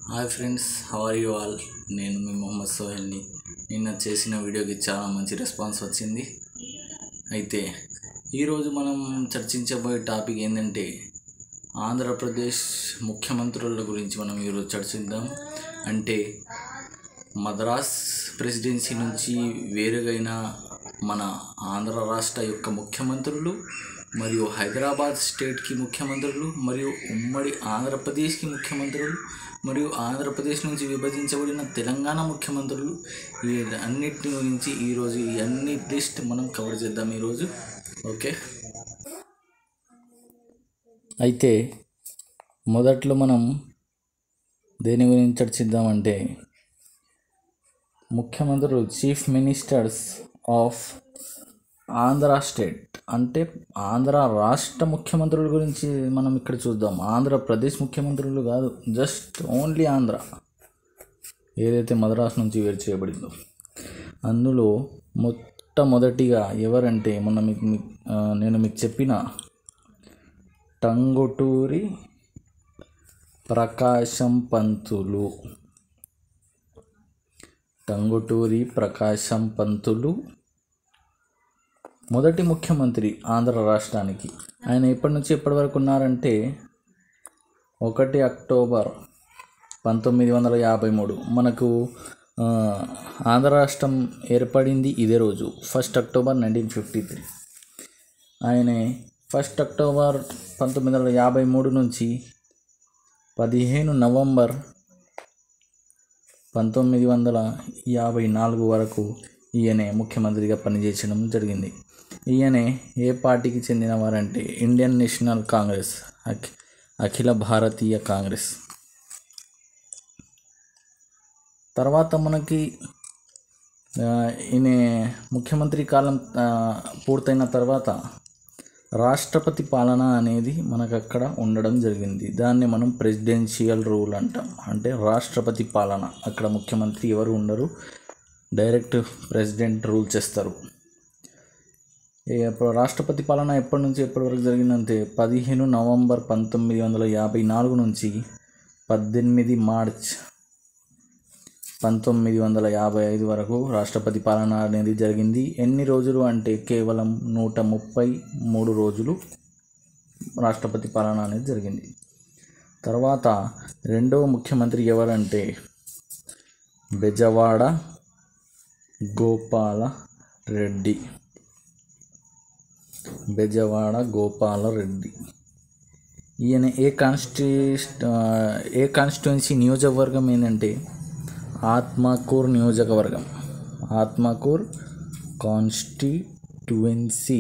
hi friends how are you all నేను మీ మొహమ్మద్ సోహెల్ని నిన్న చేసిన వీడియోకి చాలా మంచి రెస్పాన్స్ వచ్చింది అయితే ఈరోజు మనం చర్చించబోయే టాపిక్ ఏంటంటే ఆంధ్రప్రదేశ్ ముఖ్యమంత్రుల గురించి మనం ఈరోజు చర్చిద్దాం అంటే మద్రాస్ ప్రెసిడెన్సీ నుంచి వేరుగైన మన ఆంధ్ర రాష్ట్ర యొక్క ముఖ్యమంత్రులు మరియు హైదరాబాద్ స్టేట్కి ముఖ్యమంత్రులు మరియు ఉమ్మడి ఆంధ్రప్రదేశ్కి ముఖ్యమంత్రులు మరియు ఆంధ్రప్రదేశ్ నుంచి విభజించబడిన తెలంగాణ ముఖ్యమంత్రులు ఈ అన్నిటి గురించి ఈరోజు ఈ అన్ని లిస్ట్ మనం కవర్ చేద్దాం ఈరోజు ఓకే అయితే మొదట్లో మనం దేని గురించి చర్చిద్దామంటే ముఖ్యమంత్రులు chief ministers of Andhra state అంటే ఆంధ్ర రాష్ట్ర ముఖ్యమంత్రుల గురించి మనం ఇక్కడ చూద్దాం ఆంధ్రప్రదేశ్ ముఖ్యమంత్రులు కాదు జస్ట్ ఓన్లీ ఆంధ్ర ఏదైతే మద్రాసు నుంచి వేరు చేయబడిందో అందులో మొట్టమొదటిగా ఎవరంటే మొన్న మీకు మీ- ఆ, నేను మీకు చెప్పిన టంగుటూరి ప్రకాశం పంతులు టంగుటూరి ప్రకాశం పంతులు మొదటి ముఖ్యమంత్రి ఆంధ్ర రాష్ట్రానికి ఆయన ఎప్పటి నుంచి ఎప్పటి వరకు ఉన్నారంటే ఒకటి అక్టోబర్ పంతొమ్మిది వందల యాభై మూడు మనకు ఆ, ఆంధ్ర రాష్ట్రం ఏర్పడింది ఇదే రోజు first October nineteen fifty three ఆయన ఫస్ట్ అక్టోబర్ పంతొమ్మిది వందల యాభై మూడు నుంచి పదిహేను నవంబర్ పంతొమ్మిది వందల యాభై నాలుగు వరకు ఈయనే ముఖ్యమంత్రిగా పనిచేయడం జరిగింది ఈయనే ఏ పార్టీకి చెందినవారంటే ఇండియన్ నేషనల్ కాంగ్రెస్ అఖి అఖిల భారతీయ కాంగ్రెస్ తర్వాత మనకి ఆ, ఈయన ముఖ్యమంత్రి కాలం ఆ, పూర్తయిన తర్వాత రాష్ట్రపతి పాలన అనేది మనకు అక్కడ ఉండడం జరిగింది దాన్ని మనం ప్రెసిడెన్షియల్ రూల్ అంటాం అంటే రాష్ట్రపతి పాలన అక్కడ ముఖ్యమంత్రి ఎవరు ఉండరు డైరెక్ట్ ప్రెసిడెంట్ రూల్ చేస్తారు ఈ అప్పుడు రాష్ట్రపతి పాలన ఎప్పటి నుంచి ఎప్పటి వరకు జరిగిందంటే పదిహేను నవంబర్ పంతొమ్మిది వందల యాభై నాలుగు నుంచి పద్దెనిమిది మార్చ్ పంతొమ్మిది వందల యాభై ఐదు వరకు రాష్ట్రపతి పాలన అనేది జరిగింది ఎన్ని రోజులు అంటే కేవలం నూట ముప్పై మూడు రోజులు రాష్ట్రపతి పాలన అనేది జరిగింది తర్వాత రెండవ ముఖ్యమంత్రి ఎవరంటే బెజవాడ గోపాల రెడ్డి బెజవాడ గోపాల రెడ్డి ఈయన ఏ కాన్స్టి ఏ కాన్స్టిట్యున్సీ నియోజకవర్గం ఏంటంటే ఆత్మకూర్ నియోజకవర్గం ఆత్మకూర్ కాన్స్టిట్యువెన్సీ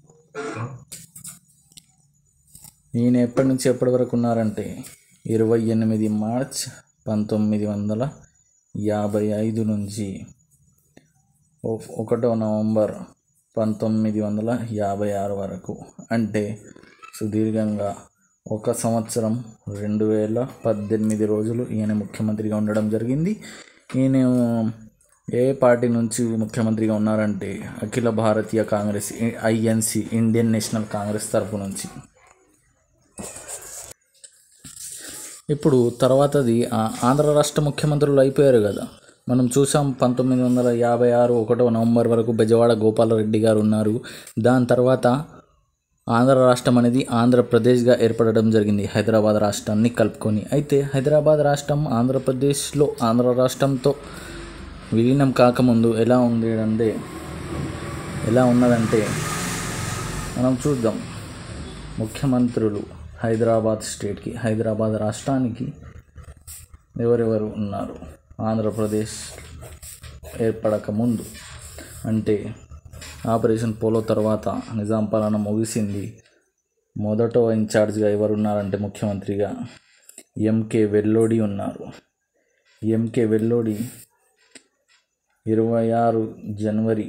ఈయన ఎప్పటి నుంచి ఎప్పటి వరకు ఉన్నారంటే ఇరవై ఎనిమిది మార్చ్ పంతొమ్మిది వందల యాభై ఐదు నుంచి ఓ- ఒకటో నవంబర్ పంతొమ్మిది వందల యాభై ఆరు వరకు అంటే సుదీర్ఘంగా ఒక సంవత్సరం రెండు వేల పద్దెనిమిది రోజులు ఈయన ముఖ్యమంత్రిగా ఉండడం జరిగింది ఈయన ఏ పార్టీ నుంచి ముఖ్యమంత్రిగా ఉన్నారంటే Akhila Bharatiya Congress INC Indian National Congress తరఫు నుంచి ఇప్పుడు తర్వాతది ఆ- ఆంధ్ర రాష్ట్ర ముఖ్యమంత్రులు అయిపోయారు కదా మనం చూసాం పంతొమ్మిది వందల యాభై ఆరు ఒకటో నవంబర్ వరకు బెజవాడ గోపాలరెడ్డి గారు ఉన్నారు దాని తర్వాత ఆంధ్ర రాష్ట్రం అనేది ఆంధ్రప్రదేశ్గా ఏర్పడడం జరిగింది హైదరాబాద్ రాష్ట్రాన్ని కలుపుకొని అయితే హైదరాబాద్ రాష్ట్రం ఆంధ్రప్రదేశ్లో ఆంధ్ర రాష్ట్రంతో విలీనం కాకముందు ఎలా ఉండేదంటే ఎలా ఉన్నదంటే మనం చూద్దాం ముఖ్యమంత్రులు హైదరాబాద్ స్టేట్కి హైదరాబాద్ రాష్ట్రానికి ఎవరెవరు ఉన్నారు ఆంధ్రప్రదేశ్ ఏర్పడక ముందు అంటే ఆపరేషన్ పోలో తర్వాత నిజాం పాలన ముగిసింది మొదట ఇన్ఛార్జ్గా ఎవరు ఉన్నారంటే ముఖ్యమంత్రిగా ఎంకే వెల్లోడి ఉన్నారు ఎంకే వెల్లోడి ఇరవై ఆరు జనవరి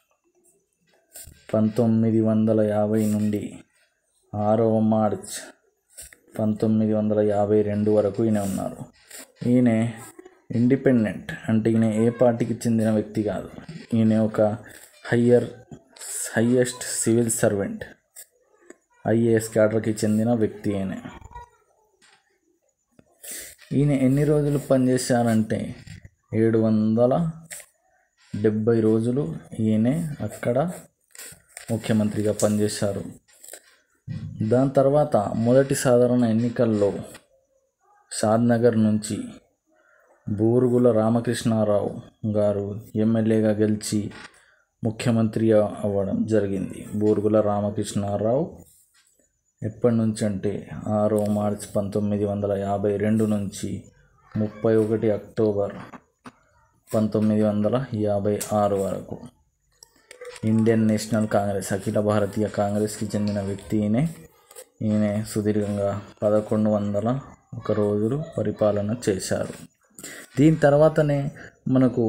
పంతొమ్మిది వందల యాభై నుండి ఆరవ మార్చ్ పంతొమ్మిది వందల యాభై రెండు వరకు ఈయన ఉన్నారు ఈయన ఇండిపెండెంట్ అంటే ఈయన ఏ పార్టీకి చెందిన వ్యక్తి కాదు ఈయన ఒక higher highest civil servant IAS క్యాడర్కి చెందిన వ్యక్తి ఈయన ఈయన ఎన్ని రోజులు పనిచేశారంటే ఏడు వందల డెబ్భై రోజులు ఈయనే అక్కడ ముఖ్యమంత్రిగా పనిచేశారు దాని తర్వాత మొదటి సాధారణ ఎన్నికల్లో షాద్నగర్ నుంచి బూరుగుల రామకృష్ణారావు గారు ఎమ్మెల్యేగా గెలిచి ముఖ్యమంత్రి అవ్వడం జరిగింది బూరుగుల రామకృష్ణారావు ఎప్పటి నుంచి అంటే ఆరో మార్చ్ పంతొమ్మిది వందల యాభై రెండు నుంచి ముప్పై ఒకటి అక్టోబర్ పంతొమ్మిది వందల యాభై ఆరు వరకు Indian National Congress Akhila Bharatiya కాంగ్రెస్కి చెందిన వ్యక్తి ఈయనే ఈయన సుదీర్ఘంగా పదకొండు వందల ఒక రోజులు పరిపాలన చేశారు దీని తర్వాతనే మనకు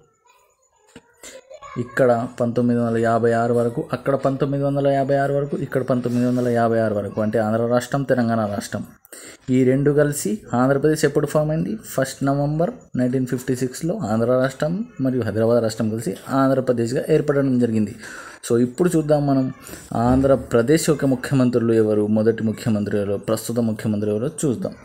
ఇక్కడ పంతొమ్మిది వందల యాభై ఆరు వరకు అక్కడ పంతొమ్మిది వందల యాభై ఆరు వరకు ఇక్కడ పంతొమ్మిది వందల యాభై ఆరు వరకు అంటే ఆంధ్ర రాష్ట్రం తెలంగాణ రాష్ట్రం ఈ రెండు కలిసి ఆంధ్రప్రదేశ్ ఎప్పుడు ఫామ్ అయింది ఫస్ట్ నవంబర్ నైన్టీన్ ఫిఫ్టీ సిక్స్లో ఆంధ్ర రాష్ట్రం మరియు హైదరాబాద్ రాష్ట్రం కలిసి ఆంధ్రప్రదేశ్గా ఏర్పడడం జరిగింది సో ఇప్పుడు చూద్దాం మనం ఆంధ్రప్రదేశ్ యొక్క ముఖ్యమంత్రులు ఎవరు మొదటి ముఖ్యమంత్రి ఎవరు ప్రస్తుత ముఖ్యమంత్రి ఎవరో చూద్దాం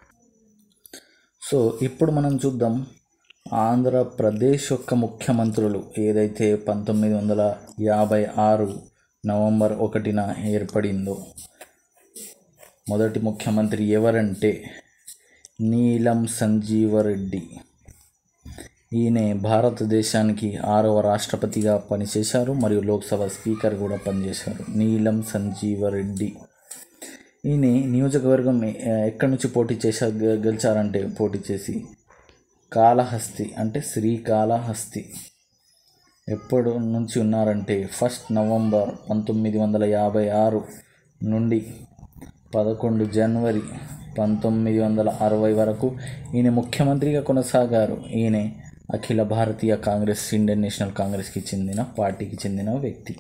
సో ఇప్పుడు మనం చూద్దాం ఆంధ్రప్రదేశ్ యొక్క ముఖ్యమంత్రులు ఏదైతే పంతొమ్మిది వందల యాభై ఆరు నవంబర్ ఒకటిన ఏర్పడిందో మొదటి ముఖ్యమంత్రి ఎవరంటే నీలం సంజీవరెడ్డి ఈయన భారతదేశానికి ఆరవ రాష్ట్రపతిగా పనిచేశారు మరియు లోక్సభ స్పీకర్ కూడా పనిచేశారు నీలం సంజీవరెడ్డి ఈయన నియోజకవర్గం ఎ- ఎక్కడి నుంచి పోటీ చేశా గె- గెలిచారంటే పోటీ చేసి కాళహస్తి అంటే శ్రీకాళహస్తి ఎప్పుడు నుంచి ఉన్నారంటే ఫస్ట్ నవంబర్ పంతొమ్మిది వందల యాభై ఆరు నుండి పదకొండు జనవరి పంతొమ్మిది వందల అరవై వరకు ఈయన ముఖ్యమంత్రిగా కొనసాగారు ఈయన Akhila Bharatiya Congress Indian National కాంగ్రెస్కి చెందిన పార్టీకి చెందిన వ్యక్తి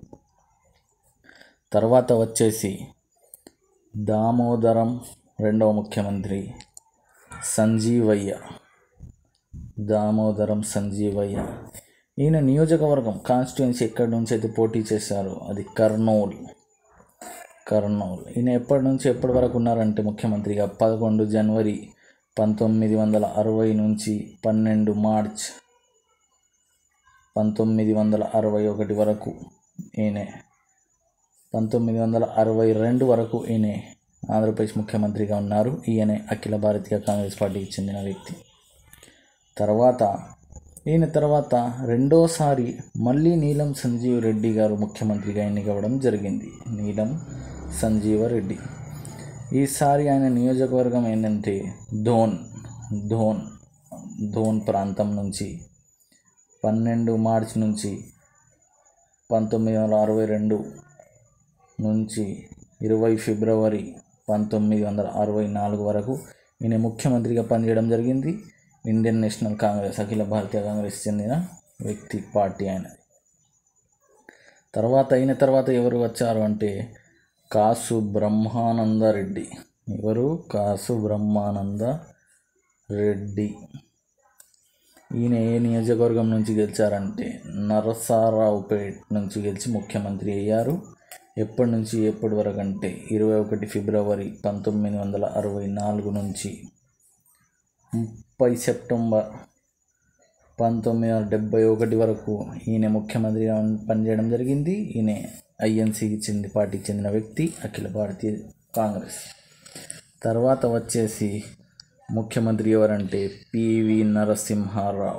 తర్వాత వచ్చేసి దామోదరం రెండవ ముఖ్యమంత్రి సంజీవయ్య దామోదరం సంజీవయ్య ఈయన నియోజకవర్గం కాన్స్టిట్యున్సీ ఎక్కడి నుంచి అయితే పోటీ చేశారో అది కర్నూలు కర్నూలు ఈయన ఎప్పటి నుంచి ఎప్పటి వరకు ఉన్నారంటే ముఖ్యమంత్రిగా పదకొండు జనవరి పంతొమ్మిది వందల అరవై నుంచి పన్నెండు మార్చ్ పంతొమ్మిది వందల అరవై ఒకటి వరకు ఈయనే పంతొమ్మిది వందల అరవై రెండు వరకు ఈయన ఆంధ్రప్రదేశ్ ముఖ్యమంత్రిగా ఉన్నారు ఈయనే అఖిల భారతీయ కాంగ్రెస్ పార్టీకి చెందిన వ్యక్తి తర్వాత ఈయన తర్వాత రెండోసారి మళ్ళీ నీలం సంజీవ్ రెడ్డి గారు ముఖ్యమంత్రిగా ఎన్నికవ్వడం జరిగింది నీలం సంజీవ రెడ్డి ఈసారి ఆయన నియోజకవర్గం ఏంటంటే ధోన్ ధోన్ ధోన్ ప్రాంతం నుంచి పన్నెండు మార్చ్ నుంచి పంతొమ్మిది వందల అరవై రెండు నుంచి ఇరవై ఫిబ్రవరి పంతొమ్మిది వందల అరవై నాలుగు వరకు ఈయన ముఖ్యమంత్రిగా పనిచేయడం జరిగింది Indian National Congress Akhila Bharatiya Congress చెందిన వ్యక్తి పార్టీ ఆయనది తర్వాత అయిన తర్వాత ఎవరు వచ్చారు అంటే కాసు బ్రహ్మానంద రెడ్డి ఎవరు కాసు బ్రహ్మానంద రెడ్డి ఈయన ఏ నియోజకవర్గం నుంచి గెలిచారంటే నరసారావుపేట్ నుంచి గెలిచి ముఖ్యమంత్రి అయ్యారు ఎప్పటి నుంచి ఎప్పటి వరకు అంటే ఇరవై ఒకటి ఫిబ్రవరి పంతొమ్మిది వందల అరవై నాలుగు నుంచి ముప్పై సెప్టెంబర్ పంతొమ్మిది వందల డెబ్బై ఒకటి వరకు ఈయన ముఖ్యమంత్రిగా పనిచేయడం జరిగింది ఈయన ఐఎన్సీకి చెంది పార్టీకి చెందిన వ్యక్తి అఖిల భారతీయ కాంగ్రెస్ తర్వాత వచ్చేసి ముఖ్యమంత్రి ఎవరంటే పివి నరసింహారావు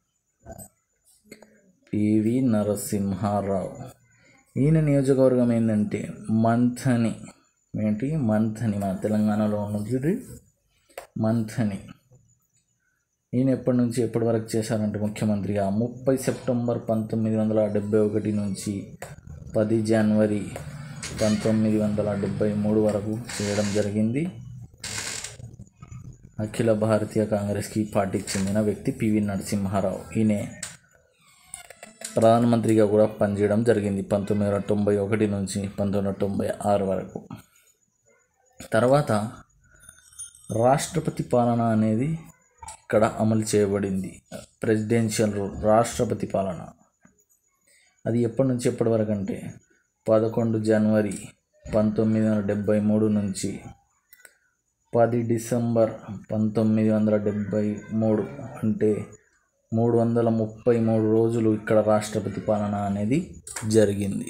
పివి నరసింహారావు ఈయన నియోజకవర్గం ఏంటంటే మంథని ఏంటి మంథని మన తెలంగాణలో ఉన్నది మంథని ఈయన ఎప్పటి నుంచి ఎప్పటి వరకు చేశారంటే ముఖ్యమంత్రిగా ముప్పై సెప్టెంబర్ పంతొమ్మిది వందల డెబ్బై ఒకటి నుంచి పది జనవరి పంతొమ్మిది వందల డెబ్బై మూడు వరకు చేయడం జరిగింది అఖిల భారతీయ కాంగ్రెస్కి పార్టీకి చెందిన వ్యక్తి పివి నరసింహారావు ఈయన ప్రధానమంత్రిగా కూడా పనిచేయడం జరిగింది పంతొమ్మిది వందల తొంభై ఒకటి నుంచి పంతొమ్మిది వందల తొంభై ఆరు వరకు తర్వాత రాష్ట్రపతి పాలన అనేది ఇక్కడ అమలు చేయబడింది ప్రెసిడెన్షియల్ రూల్ రాష్ట్రపతి పాలన అది ఎప్పటి నుంచి ఎప్పటి వరకు అంటే పదకొండు జనవరి పంతొమ్మిది వందల డెబ్బై మూడు నుంచి పది డిసెంబర్ పంతొమ్మిది వందల డెబ్భై మూడు అంటే మూడు వందల ముప్పై మూడు రోజులు ఇక్కడ రాష్ట్రపతి పాలన అనేది జరిగింది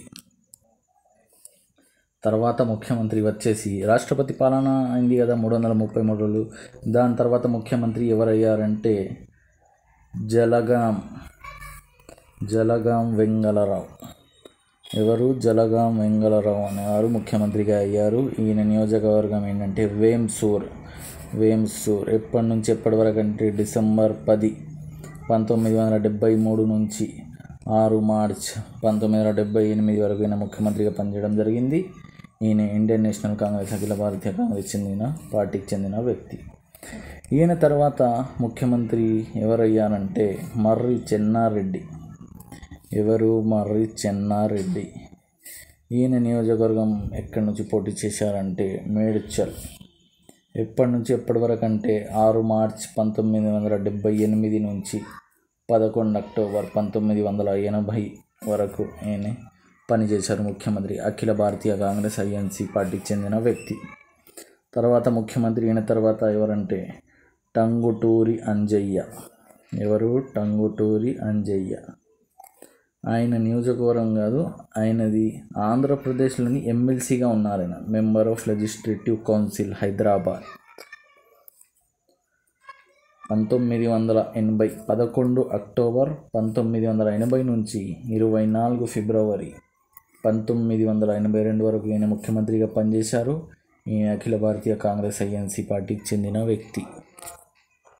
తర్వాత ముఖ్యమంత్రి వచ్చేసి రాష్ట్రపతి పాలన అయింది కదా మూడు వందల ముప్పై మూడు రోజులు దాని తర్వాత ముఖ్యమంత్రి ఎవరయ్యారంటే జలగాం జలగాం వెంగళరావు ఎవరు జలగాం వెంగళరావు అనేవారు ముఖ్యమంత్రిగా అయ్యారు ఈయన నియోజకవర్గం ఏంటంటే వేమ్సూర్ వేమ్సూర్ ఎప్పటి నుంచి ఎప్పటి వరకు అంటే డిసెంబర్ పది పంతొమ్మిది వందల డెబ్బై మూడు నుంచి ఆరు మార్చ్ పంతొమ్మిది వందల డెబ్బై ఎనిమిది వరకు ఈయన ముఖ్యమంత్రిగా పనిచేయడం జరిగింది ఈయన Indian National Congress Akhila Bharatiya Congress చెందిన పార్టీకి చెందిన వ్యక్తి ఈయన తర్వాత ముఖ్యమంత్రి ఎవరయ్యారంటే మర్రి చెన్నారెడ్డి ఎవరు మర్రి చెన్నారెడ్డి ఈయన నియోజకవర్గం ఎక్కడి నుంచి పోటీ చేశారంటే మేడ్చల్ ఎప్పటి నుంచి ఎప్పటి వరకు అంటే ఆరు మార్చ్ పంతొమ్మిది వందల డెబ్బై ఎనిమిది నుంచి పదకొండు అక్టోబర్ పంతొమ్మిది వందల ఎనభై వరకు ఈయన పనిచేశారు ముఖ్యమంత్రి అఖిల భారతీయ కాంగ్రెస్ ఐఎన్సీ పార్టీకి చెందిన వ్యక్తి తర్వాత ముఖ్యమంత్రి అయిన తర్వాత ఎవరంటే టంగుటూరి అంజయ్య ఎవరు టంగుటూరి అంజయ్య ఆయన నియోజకవర్గం కాదు ఆయనది ఆంధ్రప్రదేశ్లోని ఎమ్మెల్సీగా ఉన్నారు ఆయన member of legislative council Hyderabad పంతొమ్మిది వందల ఎనభై పదకొండు అక్టోబర్ పంతొమ్మిది వందల ఎనభై నుంచి ఇరవై నాలుగు ఫిబ్రవరి పంతొమ్మిది వందల ఎనభై రెండు వరకు ఈయన ముఖ్యమంత్రిగా పనిచేశారు ఈయన అఖిల భారతీయ కాంగ్రెస్ ఐఎన్సీ పార్టీకి చెందిన వ్యక్తి